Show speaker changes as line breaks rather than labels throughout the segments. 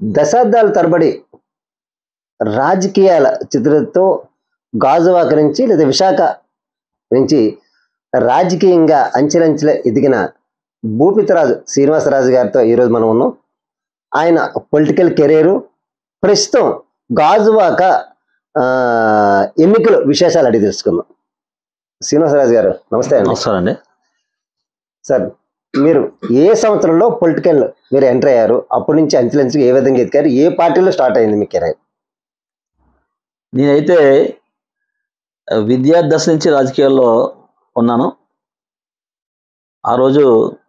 దశాబ్దాల తరబడి రాజకీయాల చిత్రతో గాజువాక నుంచి లేదా విశాఖ నుంచి రాజకీయంగా అంచెలంచెల ఎదిగిన భూపితరాజు శ్రీనివాసరాజు గారితో ఈరోజు మనం ఉన్నాం ఆయన పొలిటికల్ కెరీరు ప్రస్తుతం గాజువాక ఆ, ఎన్నికల విశేషాలు అడిగి తెలుసుకుందాం శ్రీనివాసరాజు గారు నమస్తే అండి
నమస్కారం అండి
సార్ మీరు ఏ సంవత్సరంలో పొలిటికల్ మీరు ఎంటర్ అయ్యారు అప్పటి నుంచి అంచెలంచెగా ఏ విధంగా ఎదిగారు ఏ పార్టీలో స్టార్ట్ అయింది మీ కెరీర్
నేనైతే విద్యార్థి దశ నుంచి రాజకీయాల్లో ఉన్నాను ఆ రోజు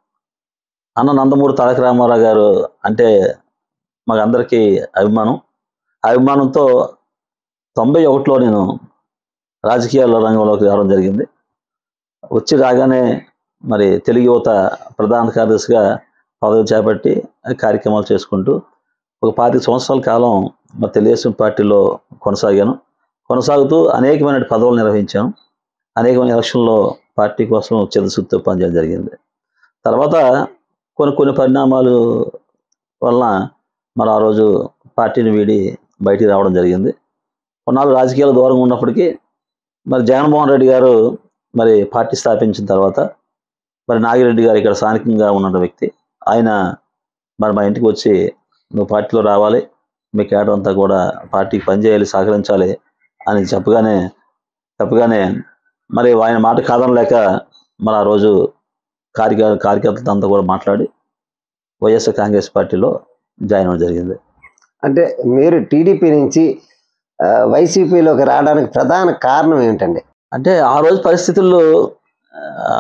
అన్న నందమూరి తారక రామారావు గారు అంటే మాకందరికీ అభిమానం ఆ అభిమానంతో తొంభై ఒకటిలో నేను రాజకీయాల రంగంలోకి రావడం జరిగింది వచ్చి రాగానే మరి తెలుగు యువత ప్రధాన కార్యదర్శిగా పదవి చేపట్టి కార్యక్రమాలు చేసుకుంటూ ఒక పాతిక సంవత్సరాల కాలం మా తెలుగుదేశం పార్టీలో కొనసాగాను కొనసాగుతూ అనేకమైన పదవులు నిర్వహించాను అనేకమైన ఎలక్షన్లో పార్టీ కోసం చిత్తశుద్ధితో పనిచేయడం జరిగింది తర్వాత కొన్ని కొన్ని పరిణామాలు వలన మరి ఆ రోజు పార్టీని వీడి బయటికి రావడం జరిగింది కొన్నాళ్ళు రాజకీయాలు దూరంగా ఉన్నప్పటికీ మరి జగన్మోహన్ రెడ్డి గారు మరి పార్టీ స్థాపించిన తర్వాత మరి నాగిరెడ్డి గారు ఇక్కడ స్థానికంగా ఉన్న వ్యక్తి ఆయన మరి మా ఇంటికి వచ్చి నువ్వు పార్టీలో రావాలి మీ కేడర్ అంతా కూడా పార్టీకి పనిచేయాలి సహకరించాలి అని చెప్పగానే చెప్పగానే మరి ఆయన మాట కాదనలేక మరి ఆ రోజు కార్య కార్యకర్తలతో అంతా కూడా మాట్లాడి వైఎస్ఆర్ కాంగ్రెస్ పార్టీలో జాయిన్ అవ్వడం జరిగింది
అంటే మీరు టీడీపీ నుంచి ఆ, వైసీపీలోకి రావడానికి ప్రధాన కారణం ఏమిటండి
అంటే ఆ రోజు పరిస్థితుల్లో ఆ,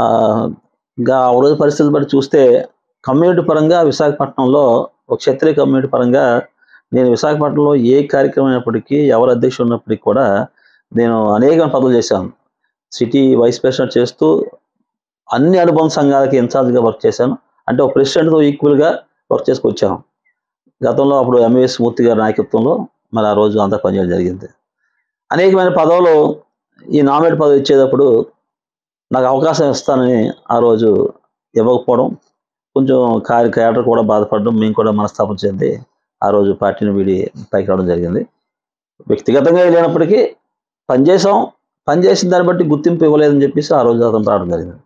ఇంకా ఆ రోజు పరిస్థితులు బట్టి చూస్తే కమ్యూనిటీ పరంగా విశాఖపట్నంలో ఒక క్షత్రియ కమ్యూనిటీ పరంగా నేను విశాఖపట్నంలో ఏ కార్యక్రమం అయినప్పటికీ ఎవరు అధ్యక్షుడు ఉన్నప్పటికీ కూడా నేను అనేక పదవులు చేశాను సిటీ వైస్ ప్రెసిడెంట్ చేస్తూ అన్ని అనుబంధ సంఘాలకి ఇన్ఛార్జ్గా వర్క్ చేశాను అంటే ఒక ప్రెసిడెంట్తో ఈక్వల్గా వర్క్ చేసుకొచ్చాము గతంలో అప్పుడు ఎంవిఎస్ మూర్తి గారి నాయకత్వంలో మరి ఆ రోజు అంతా పనిచేయడం జరిగింది అనేకమైన పదవులు ఈ నామినేట్ పదవి ఇచ్చేటప్పుడు నాకు అవకాశం ఇస్తానని ఆ రోజు ఇవ్వకపోవడం కొంచెం కార్య క్యాడర్ కూడా బాధపడడం మేము కూడా మనస్తాపం చెంది ఆ రోజు పార్టీని వీడి పైకి రావడం జరిగింది వ్యక్తిగతంగా లేనప్పటికీ పనిచేసాం పనిచేసిన దాన్ని బట్టి గుర్తింపు ఇవ్వలేదని చెప్పేసి ఆ రోజు అతను రావడం జరిగింది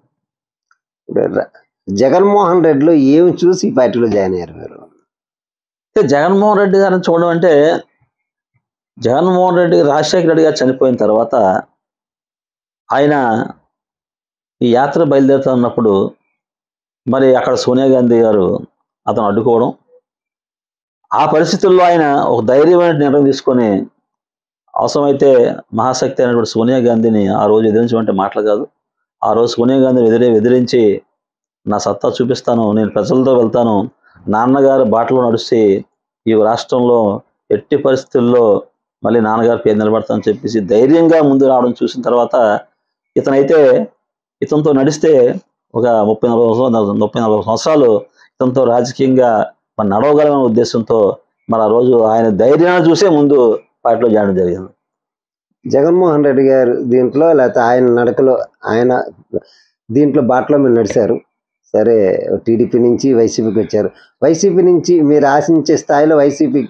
ర- జగన్మోహన్ రెడ్డిలో ఏమి చూసి ఈ పార్టీలో జాయిన్ అయ్యారు మీరు
అయితే జగన్మోహన్ రెడ్డి గారిని చూడడం అంటే జగన్మోహన్ రెడ్డి రాజశేఖర రెడ్డి గారు చనిపోయిన తర్వాత ఆయన ఈ యాత్ర బయలుదేరుతున్నప్పుడు మరి అక్కడ సోనియా గాంధీ గారు అతను అడ్డుకోవడం ఆ పరిస్థితుల్లో ఆయన ఒక ధైర్యమైన నిర్ణయం తీసుకొని అవసరమైతే మహాశక్తి అయినటువంటి సోనియా గాంధీని ఆ రోజు ఎదిరించమంటే మాటలు కాదు ఆ రోజు సోనియా గాంధీని ఎదిరే ఎదిరించి నా సత్తా చూపిస్తాను నేను ప్రజలతో వెళ్తాను నాన్నగారు బాటలో నడిచి ఈ రాష్ట్రంలో ఎట్టి పరిస్థితుల్లో మళ్ళీ నాన్నగారు పేరు నిలబడతానని చెప్పేసి ధైర్యంగా ముందు రావడం చూసిన తర్వాత ఇతనైతే ఇతనితో నడిస్తే ఒక ముప్పై నలభై సంవత్సరాలు ముప్పై నలభై సంవత్సరాలు ఇతనితో రాజకీయంగా మరి నడవగలమనే ఉద్దేశంతో మరి ఆ రోజు ఆయన ధైర్యాన్ని చూసే ముందు పార్టీలో జాయిన్ జరిగింది
జగన్మోహన్ రెడ్డి గారు దీంట్లో లేకపోతే ఆయన నడకలో ఆయన దీంట్లో బాటలో మీరు నడిచారు సరే టీడీపీ నుంచి వైసీపీకి వచ్చారు వైసీపీ నుంచి మీరు ఆశించే స్థాయిలో వైసీపీ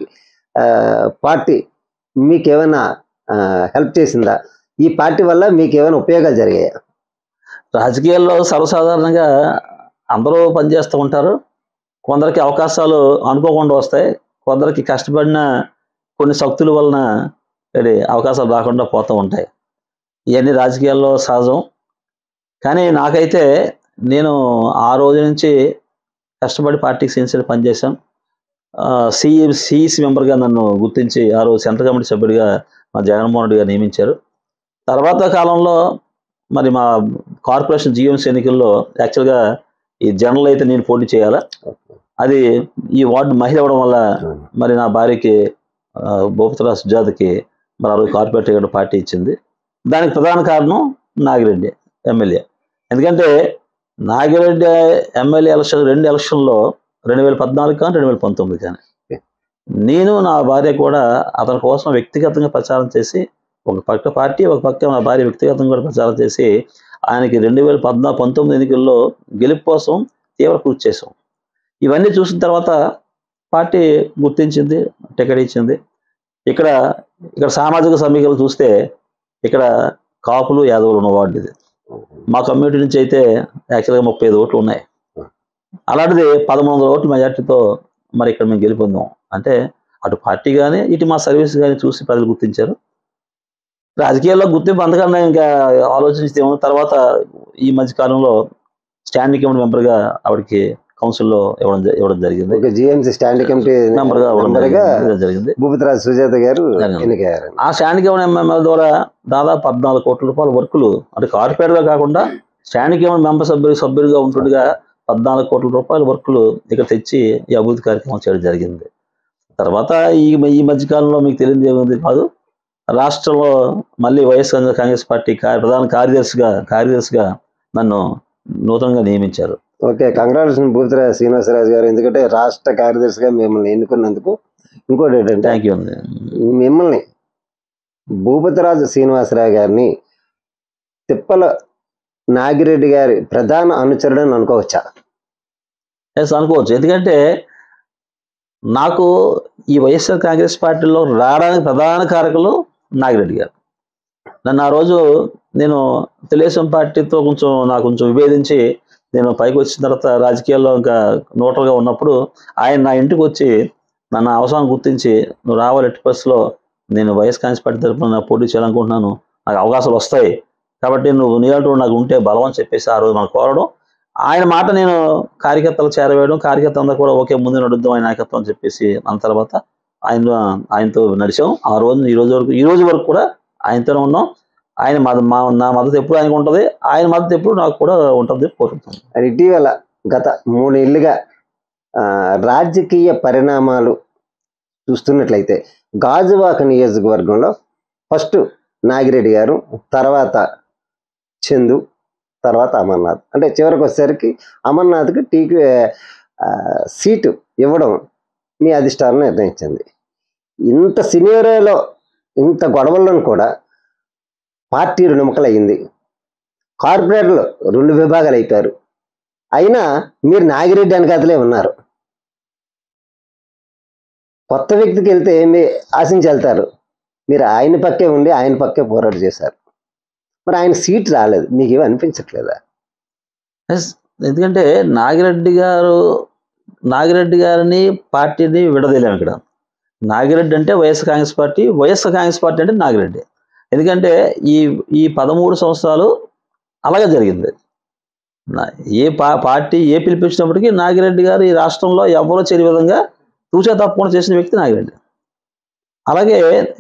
పార్టీ మీకు ఏమైనా హెల్ప్ చేసిందా ఈ పార్టీ వల్ల మీకు ఏమైనా ఉపయోగాలు జరిగాయా
రాజకీయాల్లో సర్వసాధారణంగా అందరూ పనిచేస్తూ ఉంటారు కొందరికి అవకాశాలు అనుకోకుండా వస్తాయి కొందరికి కష్టపడిన కొన్ని శక్తుల వలన మరి అవకాశాలు రాకుండా పోతూ ఉంటాయి ఇవన్నీ రాజకీయాల్లో సహజం కానీ నాకైతే నేను ఆ రోజు నుంచి కష్టపడి పార్టీకి సిన్సియర్ పనిచేశాను సిఈ సిఈసి మెంబర్గా నన్ను గుర్తించి ఆ రోజు సెంట్రల్ కమిటీ సభ్యుడిగా మా జగన్మోహన్ రెడ్డి గారు నియమించారు తర్వాత కాలంలో మరి మా కార్పొరేషన్ జిఎంసీ ఎన్నికల్లో యాక్చువల్గా ఈ జనరల్ అయితే నేను పోటీ చేయాలా అది ఈ వార్డు మహిళ అవ్వడం వల్ల మరి నా భార్యకి భూపతరా సుజాతకి మరి ఆ రోజు కార్పొరేట్ టికెట్ పార్టీ ఇచ్చింది దానికి ప్రధాన కారణం నాగిరెడ్డి ఎమ్మెల్యే ఎందుకంటే నాగిరెడ్డి ఎమ్మెల్యే ఎలక్షన్ రెండు ఎలక్షన్లో రెండు వేల పద్నాలుగు కానీ రెండు వేల పంతొమ్మిది కానీ నేను నా భార్య కూడా అతని కోసం వ్యక్తిగతంగా ప్రచారం చేసి ఒక పక్క పార్టీ ఒక పక్క నా భార్య వ్యక్తిగతంగా కూడా ప్రచారం చేసి ఆయనకి రెండు వేల పద్నాలుగు పంతొమ్మిది ఎన్నికల్లో గెలుపు కోసం తీవ్ర కృషి చేసాం ఇవన్నీ చూసిన తర్వాత పార్టీ గుర్తించింది టికెట్ ఇచ్చింది ఇక్కడ ఇక్కడ సామాజిక సమీకరణ చూస్తే ఇక్కడ కాపులు యాదవులు ఉన్న వార్డు ఇది మా కమ్యూనిటీ నుంచి అయితే యాక్చువల్గా ముప్పై ఐదు ఓట్లు ఉన్నాయి అలాంటిది పదమూడు వందల ఓట్ల మెజార్టీతో మరి ఇక్కడ మేము గెలుపొందాం అంటే అటు పార్టీ కానీ ఇటు మా సర్వీస్ కానీ చూసి ప్రజలు గుర్తించారు రాజకీయాల్లో గుర్తింపు అంతకన్నా ఇంకా ఆలోచించితే ఏమో తర్వాత ఈ మధ్య కాలంలో స్టాండింగ్ కమిటీ మెంబర్గా ఆవిడకి కౌన్సిల్లో ఇవ్వడం జ- ఇవ్వడం జరిగింది
ఒక జిఎంసీ స్టాండింగ్ కమిటీ
మెంబర్గా ఇవ్వడం
మెంబర్గా
జరిగింది- జరిగింది
భూపతిరాజు సుజాత గారు
జరిగింది.
ఎన్నికయ్యారు
ఆ స్టాండింగ్ కమిటీ ఎంఎంఎల్ ద్వారా దాదాపు పద్నాలుగు కోట్ల రూపాయల వర్కులు అంటే కార్పొరేట్గా కాకుండా స్టాండింగ్ కమిటీ మెంబర్ సభ్యులు సభ్యులుగా ఉంటుండగా పద్నాలుగు కోట్ల రూపాయల వర్కులు ఇక్కడ తెచ్చి ఈ అభివృద్ధి కార్యక్రమం చేయడం జరిగింది తర్వాత ఈ ఈ మధ్య కాలంలో మీకు తెలియదు ఏముంది కాదు రాష్ట్రంలో మళ్ళీ వైఎస్ఆర్ కాంగ్రెస్ పార్టీ కా- ప్రధాన కార్యదర్శిగా కార్యదర్శిగా నన్ను నూతనంగా నియమించారు
ఓకే కంగ్రాచులేషన్ భూపతిరాజు శ్రీనివాసరాజు గారు ఎందుకంటే రాష్ట్ర కార్యదర్శిగా మిమ్మల్ని ఎన్నుకున్నందుకు ఇంకోటి ఏంటంటే
థ్యాంక్ యూ అండి
మిమ్మల్ని భూపతిరాజు శ్రీనివాసరావు గారిని తిప్పల నాగిరెడ్డి గారి ప్రధాన అనుచరుడు అని అనుకోవచ్చా
ఎస్ అనుకోవచ్చు ఎందుకంటే నాకు ఈ వైఎస్ఆర్ కాంగ్రెస్ పార్టీలో రావడానికి ప్రధాన కారకులు నాగిరెడ్డి గారు నన్ను ఆ రోజు నేను తెలుగుదేశం పార్టీతో కొంచెం నాకు కొంచెం విభేదించి నేను పైకి వచ్చిన తర్వాత రాజకీయాల్లో ఇంకా నోటల్గా ఉన్నప్పుడు ఆయన నా ఇంటికి వచ్చి నన్ను అవసరం గుర్తించి నువ్వు రావాలి ఎట్టి బస్సులో నేను వైఎస్ కాంగ్రెస్ పార్టీ తరఫున పోటీ చేయాలనుకుంటున్నాను నాకు అవకాశాలు వస్తాయి కాబట్టి నువ్వు నీలాంటి నాకు ఉంటే బలం అని చెప్పేసి ఆ రోజు మనం కోరడం ఆయన మాట నేను కార్యకర్తలు చేరవేయడం కార్యకర్తలు అందరూ కూడా ఒకే ముందు నడుద్దాం ఆయన నాయకత్వం అని చెప్పేసి అన్న తర్వాత ఆయన ఆయనతో నడిచాం ఆ రోజు ఈ రోజు వరకు ఈ రోజు వరకు కూడా ఆయనతోనే ఉన్నాం ఆయన మద మా నా మద్దతు ఎప్పుడు ఆయనకు ఉంటుంది ఆయన మద్దతు ఎప్పుడు నాకు కూడా ఉంటుంది కోరుతున్నాను
అది ఇటీవల గత మూడేళ్లుగా ఆ, రాజకీయ పరిణామాలు చూస్తున్నట్లయితే గాజువాక నియోజకవర్గంలో ఫస్ట్ నాగిరెడ్డి గారు తర్వాత చందు తర్వాత అమర్నాథ్ అంటే చివరికి వచ్చేసరికి అమర్నాథ్కి టీకి ఆ, సీటు ఇవ్వడం మీ అధిష్టానం నిర్ణయించింది ఇంత సినియరోలో ఇంత గొడవల్లో కూడా పార్టీ రెండు ముక్కలయ్యింది కార్పొరేటర్లు రెండు విభాగాలు అయిపోయారు అయినా మీరు నాగిరెడ్డి వెనకాతలే ఉన్నారు కొత్త వ్యక్తికి వెళ్తే ఏమి ఆశించి వెళ్తారు మీరు ఆయన పక్కే ఉండి ఆయన పక్కే పోరాట చేశారు మరి ఆయన సీట్ రాలేదు మీకు ఏమి అనిపించట్లేదా
ఎస్, ఎందుకంటే నాగిరెడ్డి గారు నాగిరెడ్డి గారిని పార్టీని విడదీయలేము ఇక్కడ నాగిరెడ్డి అంటే వైఎస్ఆర్ కాంగ్రెస్ పార్టీ వైఎస్ఆర్ కాంగ్రెస్ పార్టీ అంటే నాగిరెడ్డి ఎందుకంటే ఈ ఈ పదమూడు సంవత్సరాలు అలాగే జరిగింది నా- ఏ పా పార్టీ ఏ పిలిపించినప్పటికీ నాగిరెడ్డి గారు ఈ రాష్ట్రంలో ఎవరో చేయని విధంగా తూచా తప్పకుండా చేసిన వ్యక్తి నాగిరెడ్డి అలాగే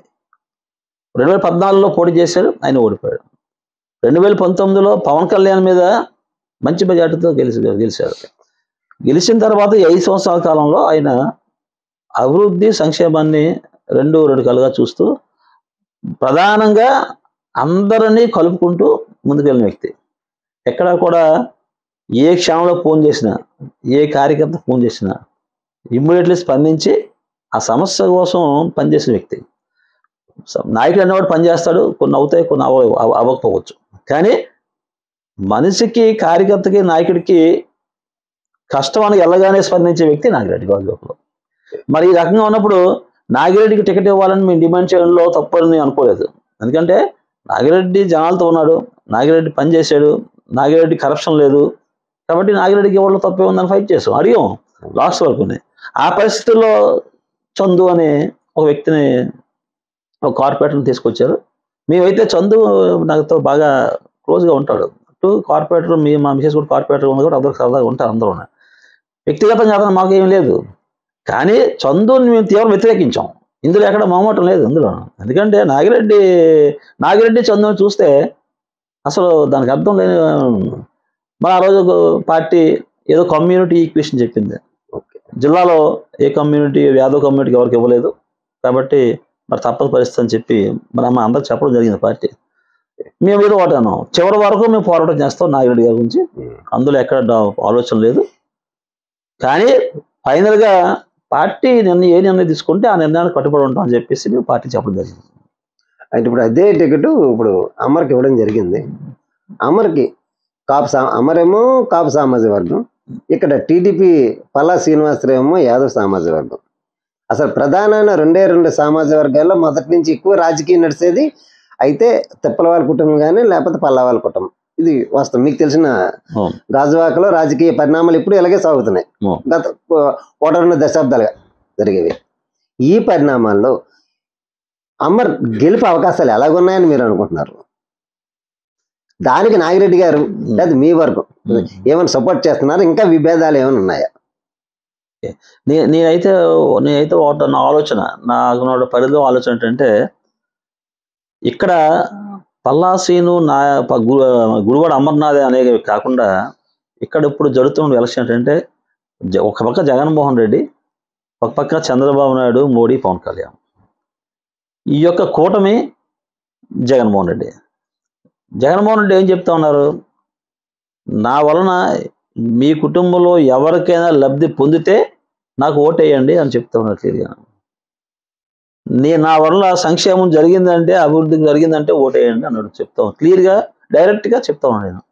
రెండు వేల పద్నాలుగులో పోటీ చేశాడు ఆయన ఓడిపోయాడు రెండు వేల పంతొమ్మిదిలో పవన్ కళ్యాణ్ మీద మంచి మెజార్టీతో గెలిచి గెలిచారు గెలిచిన తర్వాత ఈ ఐదు సంవత్సరాల కాలంలో ఆయన అభివృద్ధి సంక్షేమాన్ని రెండు రెండు కలుగా చూస్తూ ప్రధానంగా అందరినీ కలుపుకుంటూ ముందుకెళ్ళిన వ్యక్తి ఎక్కడ కూడా ఏ క్షణంలో ఫోన్ చేసినా ఏ కార్యకర్త ఫోన్ చేసినా ఇమ్మీడియట్లీ స్పందించి ఆ సమస్య కోసం పనిచేసిన వ్యక్తి స- నాయకుడు అనేవాడు పనిచేస్తాడు కొన్ని అవుతాయి కొన్ని అవ అవ- అవ్వకపోవచ్చు కానీ మనిషికి కార్యకర్తకి నాయకుడికి కష్టం అని వెళ్ళగానే స్పందించే వ్యక్తి నాగిరెడ్డి గాజువాకలో మరి ఈ రకంగా ఉన్నప్పుడు నాగిరెడ్డికి టికెట్ ఇవ్వాలని మేము డిమాండ్ చేయడంలో తప్పని నేను అనుకోలేదు ఎందుకంటే నాగిరెడ్డి జనాలతో ఉన్నాడు నాగిరెడ్డి పని చేశాడు నాగిరెడ్డి కరప్షన్ లేదు కాబట్టి నాగిరెడ్డికి ఇవ్వడంలో తప్పే ఉందని ఫైట్ చేసాం అడిగాం లాస్ట్ వరకు ఆ పరిస్థితుల్లో చందు అనే ఒక వ్యక్తిని ఒక కార్పొరేటర్ని తీసుకొచ్చారు మేమైతే చందు నాతో బాగా క్లోజ్గా ఉంటాడు అటు కార్పొరేటర్ మీ మా మిసెస్ కూడా కార్పొరేటర్ ఉంది కూడా అందరూ సరదాగా ఉంటారు అందరూ వ్యక్తిగతంగా అతను మాకు ఏం లేదు కానీ చందుని మేము తీవ్రం వ్యతిరేకించాం ఇందులో ఎక్కడ మొహమాటం లేదు ఇందులో ఎందుకంటే నాగిరెడ్డి నాగిరెడ్డి చందుని చూస్తే అసలు దానికి అర్థం లేని మరి ఆ రోజు పార్టీ ఏదో కమ్యూనిటీ ఈక్వేషన్ చెప్పింది
ఓకే
జిల్లాలో ఏ కమ్యూనిటీ యాదవ్ కమ్యూనిటీకి ఎవరికి ఇవ్వలేదు కాబట్టి మరి తప్పదు పరిస్థితి అని చెప్పి మరి అమ్మ అందరికి చెప్పడం జరిగింది పార్టీ మేము ఏదో ఒకటాను చివరి వరకు మేము పోరాటం చేస్తాం నాగిరెడ్డి గారి గురించి అందులో ఎక్కడ డా- ఆలోచన లేదు కానీ ఫైనల్గా పార్టీ నిర్ణయం ఏ నిర్ణయం తీసుకుంటే ఆ నిర్ణయానికి కట్టుబడి ఉంటాం అని చెప్పేసి మేము పార్టీ చెప్పడం జరిగింది
అంటే ఇప్పుడు అదే టికెట్ ఇప్పుడు అమర్కి ఇవ్వడం జరిగింది అమర్కి కాపు సా అమరేమో కాపు సామాజిక వర్గం ఇక్కడ టీడీపీ పల్లా శ్రీనివాసరావు ఏమో యాదవ్ సామాజిక వర్గం అసలు ప్రధానమైన రెండే రెండు సామాజిక వర్గాల్లో మొదటి నుంచి ఎక్కువ రాజకీయం నడిచేది అయితే తిప్పల వాళ్ళ కుటుంబం కానీ లేకపోతే పల్లా వాళ్ళ కుటుంబం ఇది వాస్తవం మీకు తెలిసిన
అవును.
గాజువాకలో రాజకీయ పరిణామాలు ఇప్పుడు ఇలాగే సాగుతున్నాయి
అవును.
గత ఒకటి రెండు దశాబ్దాలుగా జరిగేవి ఈ పరిణామాల్లో అమర్ గెలుపు అవకాశాలు ఎలాగున్నాయని మీరు అనుకుంటున్నారు దానికి నాగిరెడ్డి గారు లేదా మీ వర్గం
ఉమ్.
ఏమైనా సపోర్ట్ చేస్తున్నారు ఇంకా విభేదాలు ఏమైనా ఉన్నాయా
నే- నేనైతే నేనైతే ఒకటి నా ఆలోచన నాకు నా పరిధిలో ఆలోచన ఏంటంటే ఇక్కడ పల్లాసీను నా ప- గు- గురువాడ అమర్నాథ్ అనేవి కాకుండా ఇక్కడ ఇప్పుడు జరుగుతున్న ఎలక్షన్ ఏంటంటే జ- ఒక పక్క జగన్మోహన్ రెడ్డి ఒక పక్క చంద్రబాబు నాయుడు మోడీ పవన్ కళ్యాణ్ ఈ యొక్క కూటమి జగన్మోహన్ రెడ్డి జగన్మోహన్ రెడ్డి ఏం చెప్తా ఉన్నారు నా వలన మీ కుటుంబంలో ఎవరికైనా లబ్ధి పొందితే నాకు ఓటేయండి అని చెప్తా ఉన్నారు క్లియర్గా నీ నా వల్ల సంక్షేమం జరిగిందంటే అభివృద్ధి జరిగిందంటే ఓటేయండి అన్నాడు చెప్తా క్లియర్గా డైరెక్ట్గా చెప్తా ఉన్నాను నేను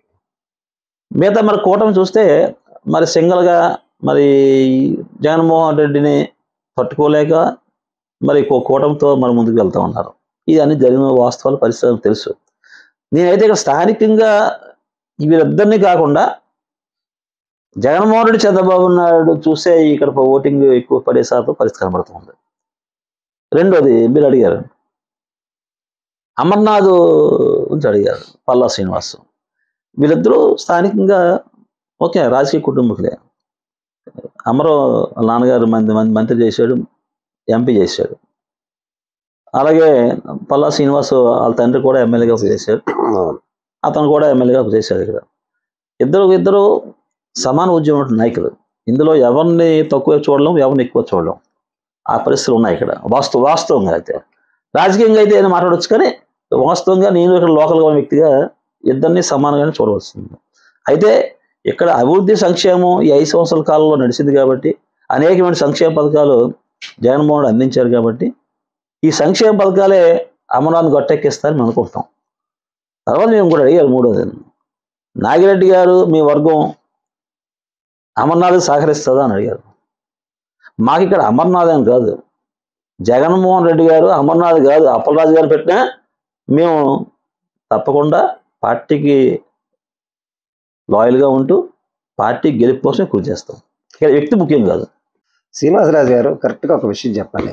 మిగతా మరి కూటమి చూస్తే మరి సింగల్గా మరి జగన్మోహన్ రెడ్డిని పట్టుకోలేక మరి కూ- కూటమితో మరి ముందుకు వెళ్తా ఉన్నారు ఇది అన్ని జరిగిన వాస్తవాలు పరిస్థితులు తెలుసు నేనైతే ఇక్కడ స్థానికంగా వీరిద్దరిని కాకుండా జగన్మోహన్ రెడ్డి చంద్రబాబు నాయుడు చూసే ఇక్కడ ఓటింగ్ ఎక్కువ పడే శాతం పరిస్థితి కనబడుతుంది రెండోది మీరు అడిగారు అమర్నాథ్ గురించి అడిగారు పల్లా శ్రీనివాస్ వీళ్ళిద్దరూ స్థానికంగా ఓకే రాజకీయ కుటుంబకులే అమరు వాళ్ళ నాన్నగారు మంది మంది మంత్రి చేశాడు ఎంపీ చేశాడు అలాగే పల్లా శ్రీనివాస్ వాళ్ళ తండ్రి కూడా ఎమ్మెల్యేగా చేశాడు
అవును
అతను కూడా ఎమ్మెల్యేగా చేశాడు ఇక్కడ ఇద్దరు ఇద్దరు సమాన ఉద్యమ నాయకులు ఇందులో ఎవరిని తక్కువ చూడడం ఎవరిని ఎక్కువ చూడడం ఆ పరిస్థితులు ఉన్నాయి ఇక్కడ వాస్తవ వాస్తవంగా అయితే రాజకీయంగా అయితే ఏదైనా మాట్లాడవచ్చు కానీ వాస్తవంగా నేను ఇక్కడ లోకల్గా ఉన్న వ్యక్తిగా ఇద్దరిని సమానంగానే చూడవలసింది అయితే ఇక్కడ అభివృద్ధి సంక్షేమం ఈ ఐదు సంవత్సరాల కాలంలో నడిచింది కాబట్టి అనేకమైన సంక్షేమ పథకాలు జగన్మోహన్ రెడ్డి అందించారు కాబట్టి ఈ సంక్షేమ పథకాలే అమరాన్ని గట్టెక్కిస్తారని మేము అనుకుంటాం తర్వాత మేము కూడా అడిగారు మూడోది నాగిరెడ్డి గారు మీ వర్గం అమర్నాథ్ సహకరిస్తుందా అని అడిగారు మాకు ఇక్కడ అమర్నాథ్ అని కాదు జగన్మోహన్ రెడ్డి గారు అమర్నాథ్ కాదు అప్పలరాజు గారు పెట్టినా మేము తప్పకుండా పార్టీకి లాయల్గా ఉంటూ పార్టీ గెలుపు కోసం కృషి చేస్తాం ఇక్కడ వ్యక్తి ముఖ్యం కాదు
శ్రీనివాసరాజు గారు కరెక్ట్గా ఒక విషయం చెప్పాలి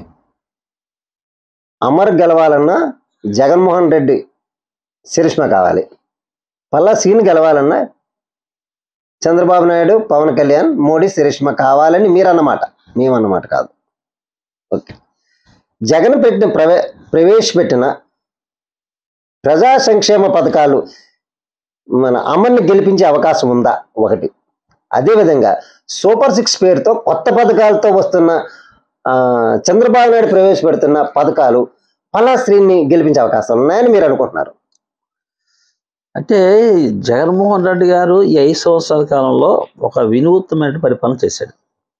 అమర్ గెలవాలన్నా జగన్మోహన్ రెడ్డి శిరీష్మ కావాలి పల్లా సీన్ గెలవాలన్నా చంద్రబాబు నాయుడు పవన్ కళ్యాణ్ మోడీ శిరీష్మ కావాలని మీరు అన్నమాట మేమన్నమాట కాదు ఓకే జగన్ పెట్టిన ప్రవే ప్రవేశపెట్టిన ప్రజా సంక్షేమ పథకాలు మన అమర్ని గెలిపించే అవకాశం ఉందా ఒకటి అదేవిధంగా సూపర్ సిక్స్ పేరుతో కొత్త పథకాలతో వస్తున్న ఆ, చంద్రబాబు నాయుడు ప్రవేశపెడుతున్న పథకాలు పలాశ్రీని గెలిపించే అవకాశాలు ఉన్నాయని మీరు అనుకుంటున్నారు
అంటే జగన్మోహన్ రెడ్డి గారు ఈ ఐదు సంవత్సరాల కాలంలో ఒక వినూత్నమైన పరిపాలన చేశాడు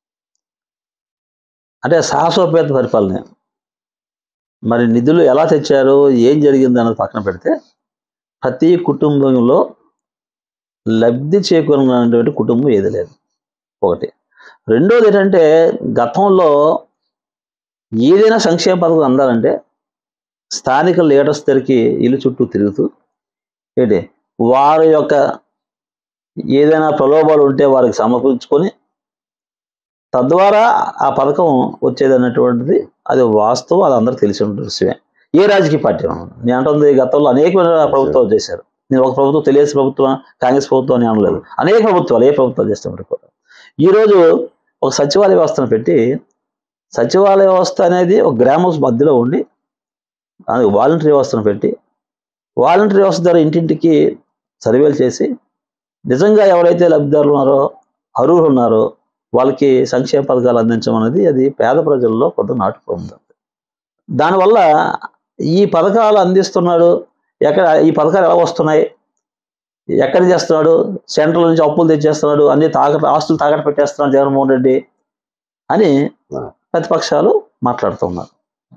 అంటే సాహసోపేత పరిపాలన మరి నిధులు ఎలా తెచ్చారు ఏం జరిగింది అన్నది పక్కన పెడితే ప్రతి కుటుంబంలో లబ్ధి చేకూరినటువంటి కుటుంబం ఏది లేదు ఒకటి రెండోది ఏంటంటే గతంలో ఏదైనా సంక్షేమ పథకం అందాలంటే స్థానిక లీడర్స్ దగ్గరికి ఇల్లు చుట్టూ తిరుగుతూ ఏంటి వారి యొక్క ఏదైనా ప్రలోభాలు ఉంటే వారికి సమర్పించుకొని తద్వారా ఆ పథకం వచ్చేది అన్నటువంటిది అది వాస్తవం అది అందరికి తెలిసి ఉంటుంది విషయమే ఏ రాజకీయ పార్టీ అయినా. నేను అంటుంది గతంలో అనేకమైన ప్రభుత్వాలు చేశారు నేను ఒక ప్రభుత్వం తెలియని ప్రభుత్వం కాంగ్రెస్ ప్రభుత్వం అని అనలేదు అనేక ప్రభుత్వాలు ఏ ప్రభుత్వాలు చేస్తున్నారు కూడా ఈరోజు ఒక సచివాలయ వ్యవస్థను పెట్టి సచివాలయ వ్యవస్థ అనేది ఒక గ్రామం మధ్యలో ఉండి అది వాలంటరీ వ్యవస్థను పెట్టి వాలంటరీ వ్యవస్థ ద్వారా ఇంటింటికి సర్వేలు చేసి నిజంగా ఎవరైతే లబ్ధిదారులు ఉన్నారో అర్హులు ఉన్నారో వాళ్ళకి సంక్షేమ పథకాలు అందించడం అనేది అది పేద ప్రజల్లో కొంత నాటుకుంది దానివల్ల ఈ పథకాలు అందిస్తున్నాడు ఎక్కడ ఈ పథకాలు ఎలా వస్తున్నాయి ఎక్కడ చేస్తున్నాడు సెంట్రల్ నుంచి అప్పులు తెచ్చేస్తున్నాడు అన్ని తాకట ఆస్తులు తాకట పెట్టేస్తున్నాడు జగన్మోహన్ రెడ్డి అని ప్రతిపక్షాలు మాట్లాడుతున్నారు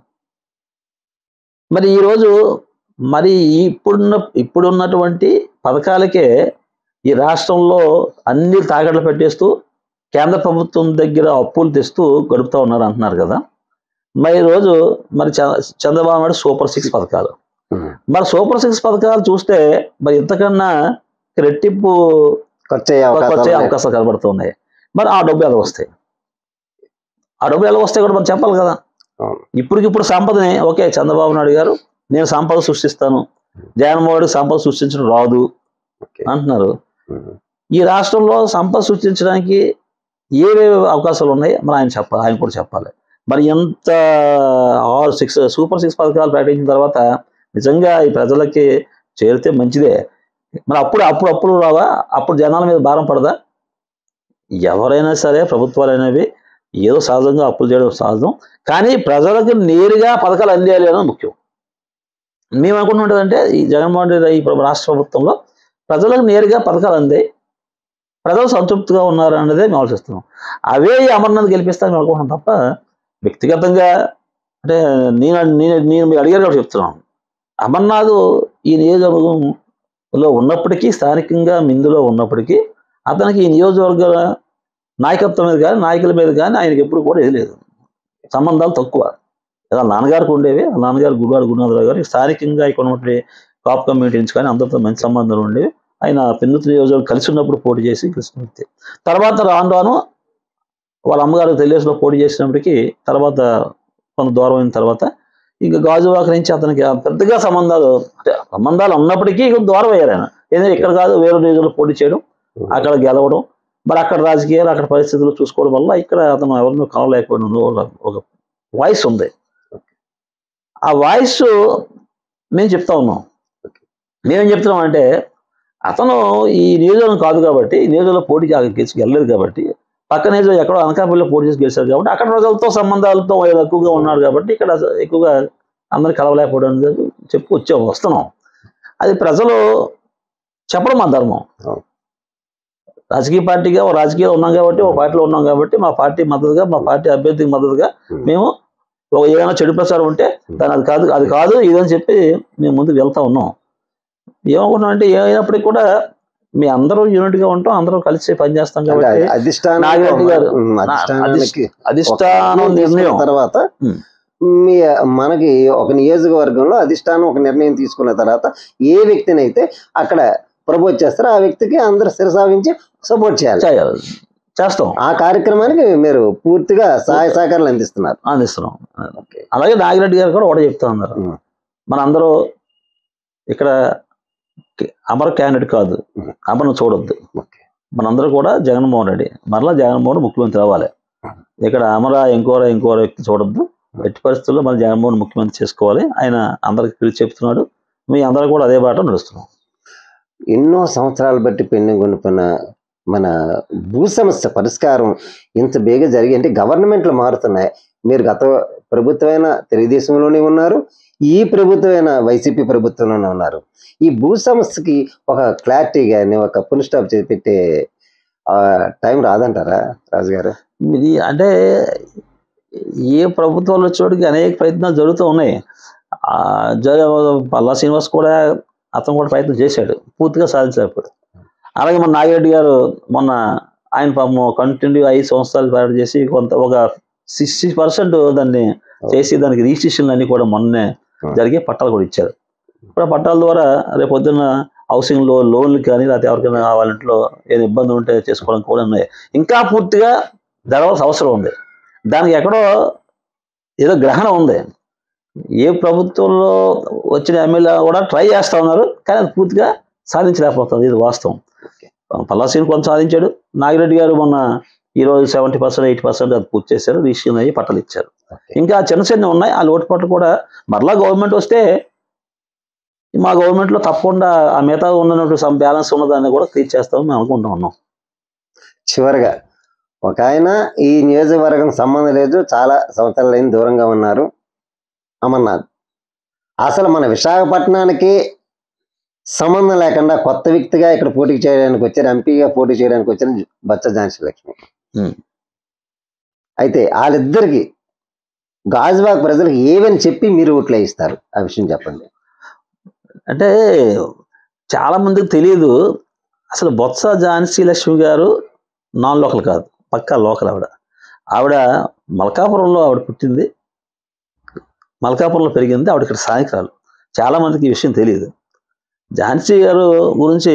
మరి ఈరోజు మరి ఇప్పుడున్న ఇప్పుడున్నటువంటి పథకాలకే ఈ రాష్ట్రంలో అన్ని తాకట్లు పెట్టేస్తూ కేంద్ర ప్రభుత్వం దగ్గర అప్పులు తెస్తూ గడుపుతూ ఉన్నారు అంటున్నారు కదా మరి ఈరోజు మరి చ- చంద్రబాబు నాయుడు సూపర్ సిక్స్ పథకాలు
ఉమ్.
మరి సూపర్ సిక్స్ పథకాలు చూస్తే మరి ఇంతకన్నా రెట్టింపు
ఖర్చు అయ్యే
వచ్చే
అవకాశాలు ఉన్నాయి.
అవకాశాలు కనబడుతున్నాయి మరి ఆ డబ్బు ఎలా వస్తాయి ఆ డబ్బు ఎలా వస్తాయి కూడా మనం చెప్పాలి కదా
అవును.
ఇప్పటికిప్పుడు సంపదని ఓకే చంద్రబాబు నాయుడు గారు నేను సంపద సృష్టిస్తాను జగన్మోహన్ రెడ్డి సంపద సృష్టించడం రాదు
ఓకే.
అంటున్నారు
ఉమ్.
ఈ రాష్ట్రంలో సంపద సృష్టించడానికి ఏవేవి అవకాశాలు ఉన్నాయి మరి ఆయన చెప్పాలి ఆయన కూడా చెప్పాలి మరి ఎంత ఆరు సిక్స్ సూపర్ సిక్స్ పథకాలు ప్రకటించిన తర్వాత నిజంగా ఈ ప్రజలకి చేరితే మంచిదే మరి అప్పుడు అప్పుడు అప్పుడు రావా అప్పుడు జనాల మీద భారం పడదా ఎవరైనా సరే ప్రభుత్వాలు అనేవి ఏదో సహజంగా అప్పులు చేయడం సహజం కానీ ప్రజలకు నేరుగా పథకాలు అందేయాలి అనేది ముఖ్యం మేము అనుకుంటుంటే ఈ జగన్మోహన్ రెడ్డి ఈ ప్ర- రాష్ట్ర ప్రభుత్వంలో ప్రజలకు నేరుగా పథకాలు అందాయి ప్రజలు సంతృప్తిగా ఉన్నారు అన్నదే మేము ఆలోచిస్తున్నాం అవే ఈ అమర్నాథ్ గెలిపిస్తాను మేము అనుకుంటున్నాం తప్ప వ్యక్తిగతంగా అంటే నేను నేను నేను మీరు అడిగారు కాబట్టి చెప్తున్నాను అమర్నాథ్ ఈ నియోజకవర్గంలో ఉన్నప్పటికీ స్థానికంగా మిందులో ఉన్నప్పటికీ అతనికి ఈ నియోజకవర్గ నాయకత్వం మీద కానీ నాయకుల మీద కానీ ఆయనకి ఎప్పుడు కూడా ఇది లేదు సంబంధాలు తక్కువ ఏదో నాన్నగారికి ఉండేవి ఆ నాన్నగారు గుడివాడ గురునాథరావు గారు స్థానికంగా ఇక్కడ ఉన్నటువంటి కాప్ కమ్యూనిటీ నుంచి కానీ అందరితో మంచి సంబంధాలు ఉండేవి ఆయన పెన్నుతు నియోజకవర్గం కలిసి ఉన్నప్పుడు పోటీ చేసి గెలిచిన వ్యక్తి తర్వాత రాను రాను వాళ్ళ అమ్మగారు తెలుగులో పోటీ చేసినప్పటికీ తర్వాత కొంత దూరం అయిన తర్వాత ఇంకా గాజువాక నుంచి అతనికి పెద్దగా సంబంధాలు అంటే సంబంధాలు ఉన్నప్పటికీ ఇక దూరం అయ్యారు ఆయన ఏదైనా ఇక్కడ కాదు వేరే నియోజకవర్గంలో పోటీ చేయడం అక్కడ గెలవడం మరి అక్కడ రాజకీయాలు అక్కడ పరిస్థితులు చూసుకోవడం వల్ల ఇక్కడ అతను ఎవరినో కలవలేకపోయిన ఒక వాయిస్ ఉంది ఆ వాయిస్ మేము చెప్తా ఉన్నాం మేమేం చెప్తున్నాం అంటే అతను ఈ నియోజకవర్గం కాదు కాబట్టి ఈ నియోజకవర్గంలో పోటీ గెలిచి వెళ్ళలేదు కాబట్టి పక్క నియోజకవర్గం ఎక్కడో అనకాపల్లిలో పోటీ చేసి గెలిచారు కాబట్టి అక్కడ ప్రజలతో సంబంధాలతో ఆయన ఎక్కువగా ఉన్నారు కాబట్టి ఇక్కడ ఎక్కువగా అందరు కలవలేకపోవడం అనేది చెప్పు వచ్చాం వస్తున్నాం అది ప్రజలు చెప్పడం మా ధర్మం
అవును.
రాజకీయ పార్టీగా ఓ రాజకీయాలు ఉన్నాం కాబట్టి ఒక పార్టీలో ఉన్నాం కాబట్టి మా పార్టీ మద్దతుగా మా పార్టీ అభ్యర్థికి మద్దతుగా
ఉమ్.
మేము ఒక ఏదైనా చెడు ప్రచారం ఉంటే దాని అది కాదు అది కాదు ఇదని చెప్పి మేము ముందుకు వెళ్తా ఉన్నాం ఏమనుకుంటున్నాం అంటే ఏమైనప్పటికీ కూడా మీ అందరూ యూనిట్ గా ఉంటాం అందరూ కలిసి పనిచేస్తాం
అంటే
కాబట్టి
అధిష్టానం
నాగిరెడ్డి గారు,
ఉమ్,
నా-
అధిష్టానానికి
అధిష్టానం
ఒక నిర్ణయం
నిర్ణయం
తీసుకున్న తర్వాత
ఉమ్.
మీ మనకి ఒక నియోజకవర్గంలో అధిష్టానం ఒక నిర్ణయం తీసుకున్న తర్వాత ఏ వ్యక్తినైతే అక్కడ ప్రపోజ్ చేస్తారో ఆ వ్యక్తికి అందరూ శిరసావించి సపోర్ట్ చేయాలి
చేయాలి చేస్తాం
ఆ కార్యక్రమానికి మీరు పూర్తిగా సహాయ సహకారాలు అందిస్తున్నారు
అందిస్తున్నాం
ఓకే.
అలాగే నాగిరెడ్డి గారు కూడా ఒకటే చెప్తా ఉన్నారు
ఉమ్.
మన అందరూ ఇక్కడ కి- అమర క్యాండిడేట్ కాదు
ఉమ్.
అమరను చూడొద్దు
ఓకే.
మనందరూ కూడా జగన్మోహన్ రెడ్డి మరలా జగన్మోహన్ ముఖ్యమంత్రి అవ్వాలి ఇక్కడ అమర ఇంకోరా ఇంకోరా వ్యక్తి చూడొద్దు ఎట్టి పరిస్థితుల్లో మన జగన్మోహన్ ముఖ్యమంత్రి చేసుకోవాలి ఆయన అందరికి పిలిచి చెప్తున్నాడు మీ అందరూ కూడా అదే బాట నడుస్తున్నాం
ఎన్నో సంవత్సరాలు బట్టి పెండింగ్ ఉండిపోయిన మన భూ సమస్య పరిష్కారం ఇంత బేగా జరిగి అంటే గవర్నమెంట్లు మారుతున్నాయి మీరు గత ప్రభుత్వమైన తెలుగుదేశంలోనే ఉన్నారు ఈ ప్రభుత్వమైన వైసీపీ ప్రభుత్వంలోనే ఉన్నారు ఈ భూ సమస్యకి ఒక క్లారిటీ కానీ ఒక పుల్ స్టాప్ చేసి పెట్టే ఆ, టైం రాదంటారా రాజుగారు
ఇది అంటే ఏ ప్రభుత్వాలు వచ్చేటికి అనేక ప్రయత్నాలు జరుగుతూ ఉన్నాయి ఆ, జ- పల్లా శ్రీనివాస్ కూడా అతను కూడా ప్రయత్నం చేశాడు పూర్తిగా సాధించాడు అలాగే మన నాగిరెడ్డి గారు మొన్న ఆయన పాపం కంటిన్యూ ఐదు సంవత్సరాలు పోరాటం చేసి కొంత ఒక సిక్స్టీ పర్సెంట్ దాన్ని చేసి దానికి రిజిస్ట్రేషన్లు అన్ని కూడా మొన్నే జరిగి పట్టాలు కూడా ఇచ్చారు ఇప్పుడు ఆ పట్టాల ద్వారా రేపు పొద్దున్న హౌసింగ్ లో లోన్లు కానీ లేకపోతే ఎవరికైనా కావాలంట్లో ఏదైనా ఇబ్బంది ఉంటే చేసుకోవడం కూడా ఉన్నాయి ఇంకా పూర్తిగా జరగాల్సిన అవసరం ఉంది దానికి ఎక్కడో ఏదో గ్రహణం ఉంది ఏ ప్రభుత్వంలో వచ్చిన ఎమ్మెల్యే కూడా ట్రై చేస్తా ఉన్నారు కానీ అది పూర్తిగా సాధించలేకపోతుంది ఇది వాస్తవం పల్లాసీని కొంత సాధించాడు నాగిరెడ్డి గారు మొన్న ఈ రోజు సెవెంటీ పర్సెంట్ ఎయిటీ పర్సెంట్ అది పూర్తి చేశారు రిజిస్ట్రేషన్ అయ్యి పట్టాలు ఇచ్చారు ఇంకా చిన్న చిన్న ఉన్నాయి ఆ లోటు పట్టు కూడా మరలా గవర్నమెంట్ వస్తే మా గవర్నమెంట్ లో తప్పకుండా ఆ మిగతా ఉన్నటువంటి సమ్ బ్యాలెన్స్ ఉన్నదాన్ని కూడా క్లియర్ చేస్తామని మేము అనుకుంటా ఉన్నాం
చివరిగా ఒక ఆయన ఈ నియోజకవర్గం సంబంధం లేదు చాలా సంవత్సరాలు అయిన దూరంగా ఉన్నారు అమర్నాథ్ అసలు మన విశాఖపట్నానికి సంబంధం లేకుండా కొత్త వ్యక్తిగా ఇక్కడ పోటీ చేయడానికి వచ్చారు ఎంపీగా పోటీ చేయడానికి వచ్చిన బచ్చ ఝాన్సీ లక్ష్మి
Hmm.
అయితే వాళ్ళిద్దరికి గాజువాక్ ప్రజలకు ఏవని చెప్పి మీరు ఓట్లు వేయిస్తారు ఆ విషయం చెప్పండి
అంటే చాలా మందికి తెలియదు అసలు బొత్స ఝాన్సీ లక్ష్మి గారు నాన్ లోకల్ కాదు పక్కా లోకల్ ఆవిడ ఆవిడ మల్కాపురంలో ఆవిడ పుట్టింది మల్కాపురంలో పెరిగింది ఆవిడ ఇక్కడ సాయంకాలం చాలా మందికి ఈ విషయం తెలియదు ఝాన్సీ గారు గురించి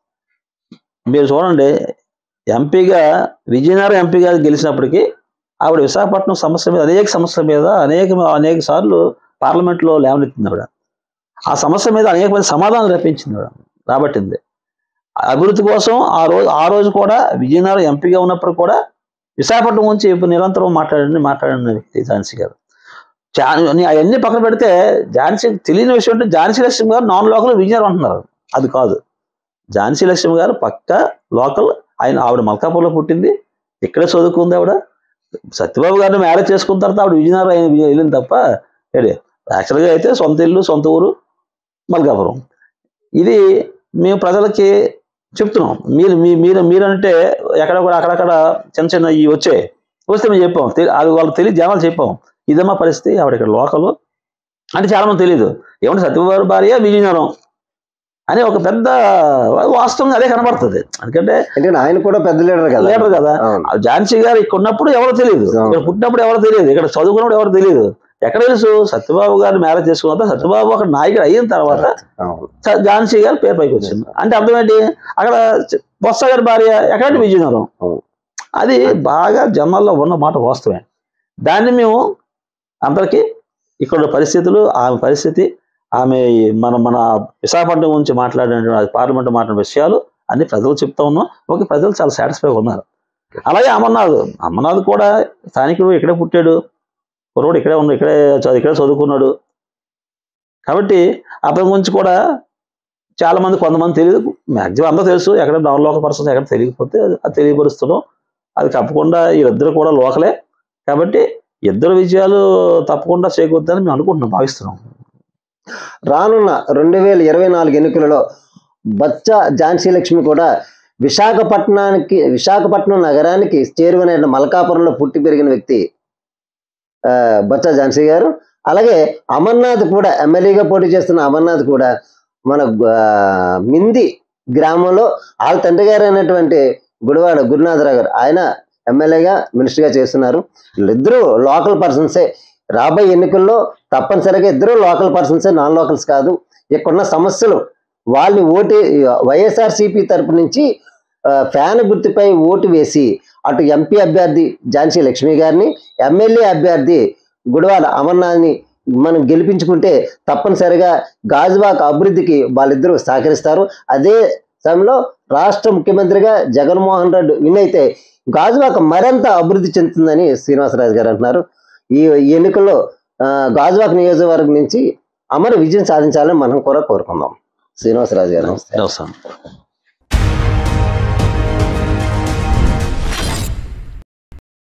మీరు చూడండి ఎంపీగా విజయనగరం ఎంపీగా గెలిచినప్పటికీ ఆవిడ విశాఖపట్నం సమస్య మీద అనేక సమస్యల మీద అనేక అనేక సార్లు పార్లమెంట్లో లేవనెత్తింది ఆవిడ ఆ సమస్య మీద అనేక మంది సమాధానం రప్పించింది ఆవిడ రాబట్టింది అభివృద్ధి కోసం ఆ రోజు ఆ రోజు కూడా విజయనగరం ఎంపీగా ఉన్నప్పుడు కూడా విశాఖపట్నం గురించి ఇప్పుడు నిరంతరం మాట్లాడండి మాట్లాడిన వ్యక్తి ఝాన్సీ గారు అవన్నీ పక్కన పెడితే ఝాన్సీ తెలియని విషయం అంటే ఝాన్సీ లక్ష్మి గారు నాన్ లోకల్ విజయనగరం అంటున్నారు అది కాదు ఝాన్సీ లక్ష్మి గారు పక్క లోకల్ ఆయన ఆవిడ మల్కాపూర్లో పుట్టింది ఇక్కడే చదువుకుంది ఆవిడ సత్యబాబు గారిని మ్యారేజ్ చేసుకున్న తర్వాత ఆవిడ విజయనగరం ఆయన వెళ్ళింది తప్ప ఏడే యాక్చువల్గా అయితే సొంత ఇల్లు సొంత ఊరు మల్కాపురం ఇది మేము ప్రజలకి చెప్తున్నాం మీరు మీ మీరు మీరంటే ఎక్కడ కూడా అక్కడక్కడ చిన్న చిన్న ఇవి వచ్చాయి వస్తే మేము చెప్పాం తెలి- అది వాళ్ళకి తెలియదు జనాలు చెప్పాం ఇదమ్మా పరిస్థితి ఆవిడ ఇక్కడ లోకల్ అంటే చాలా మంది తెలియదు ఏమంటే సత్యబాబు భార్య విజయనగరం అని ఒక పెద్ద వాస్తవంగా అదే కనబడుతుంది ఎందుకంటే
ఎందుకంటే ఆయన కూడా పెద్ద లీడర్ కదా
లీడర్ కదా
అవును
ఆ ఝాన్సీ గారు ఇక్కడ ఉన్నప్పుడు ఎవరో తెలియదు
అవును.
ఇక్కడ పుట్టినప్పుడు ఎవరో తెలియదు ఇక్కడ చదువుకున్నప్పుడు ఎవరో తెలియదు ఎక్కడ తెలుసు సత్యబాబు గారిని మ్యారేజ్ చేసుకున్న తర్వాత సత్యబాబు అక్కడ నాయకుడు అయిన తర్వాత
అవును
స- ఝాన్సీ గారు పేరు పైకి వచ్చింది అంటే అర్థం ఏంటి అక్కడ చ- బొత్స గారి భార్య ఎక్కడంటే విజయనగరం
అవును.
అది బాగా జనాల్లో ఉన్న మాట వాస్తవమే దాన్ని మేము అందరికీ ఇక్కడ ఉన్న పరిస్థితులు ఆమె పరిస్థితి ఆమె ఈ మన మన విశాఖపట్నం గురించి మాట్లాడిన పార్లమెంట్ మాట్లాడిన విషయాలు అన్ని ప్రజలు చెప్తా ఉన్నాం ఓకే ప్రజలు చాలా సాటిస్ఫై ఉన్నారు అలాగే అమర్నాథ్ అమర్నాథ్ కూడా స్థానికుడు ఇక్కడే పుట్టాడు కుర్రోడు ఇక్కడే ఉన్నాడు ఇక్కడే చ- ఇక్కడే చదువుకున్నాడు కాబట్టి అతని గురించి కూడా చాలా మంది కొంతమంది తెలియదు మ్యాక్సిమం అందరూ తెలుసు ఎక్కడ నాన్ లోకల్ పర్సన్స్ ఎక్కడ తెలియకపోతే అది- అది తెలియపరుస్తున్నాం అది తప్పకుండా వీళ్ళిద్దరు కూడా లోకలే కాబట్టి ఇద్దరు విజయాలు తప్పకుండా చేకూరుతాయని మేము అనుకుంటున్నాం భావిస్తున్నాం
రానున్న రెండు వేల ఇరవై నాలుగు ఎన్నికలలో బచ్చ ఝాన్సీ లక్ష్మి కూడా విశాఖపట్నానికి విశాఖపట్నం నగరానికి చేరువనైన మల్కాపురంలో పుట్టి పెరిగిన వ్యక్తి ఆ, బచ్చ ఝాన్సీ గారు అలాగే అమర్నాథ్ కూడా ఎమ్మెల్యేగా పోటీ చేస్తున్న అమర్నాథ్ కూడా మన ఆ, మింది గ్రామంలో వాళ్ళ తండ్రి గారు అయినటువంటి గుడివాడ గురునాథరావు గారు ఆయన ఎమ్మెల్యేగా మినిస్టర్గా చేస్తున్నారు వీళ్ళిద్దరూ లోకల్ పర్సన్సే రాబోయే ఎన్నికల్లో తప్పనిసరిగా ఇద్దరు లోకల్ పర్సన్సే నాన్ లోకల్స్ కాదు ఇక్కడున్న సమస్యలు వాళ్ళని ఓటు వైఎస్ఆర్సీపీ తరపు నుంచి ఆ, ఫ్యాన్ గుర్తుపై ఓటు వేసి అటు ఎంపీ అభ్యర్థి ఝాన్సీ లక్ష్మి గారిని ఎమ్మెల్యే అభ్యర్థి గుడివాడ అమర్నాథ్ని మనం గెలిపించుకుంటే తప్పనిసరిగా గాజువాక అభివృద్ధికి వాళ్ళిద్దరూ సహకరిస్తారు అదే సమయంలో రాష్ట్ర ముఖ్యమంత్రిగా జగన్మోహన్ రెడ్డి విన్ అయితే గాజువాక మరింత అభివృద్ధి చెందుతుందని శ్రీనివాసరాజు గారు అంటున్నారు ఈ ఈ ఎన్నికల్లో ఆ, గాజువాక నియోజకవర్గం నుంచి అమర విజయం సాధించాలని మనం కూడా కోరుకుందాం శ్రీనివాసరాజు గారు నమస్తే
నమస్కారం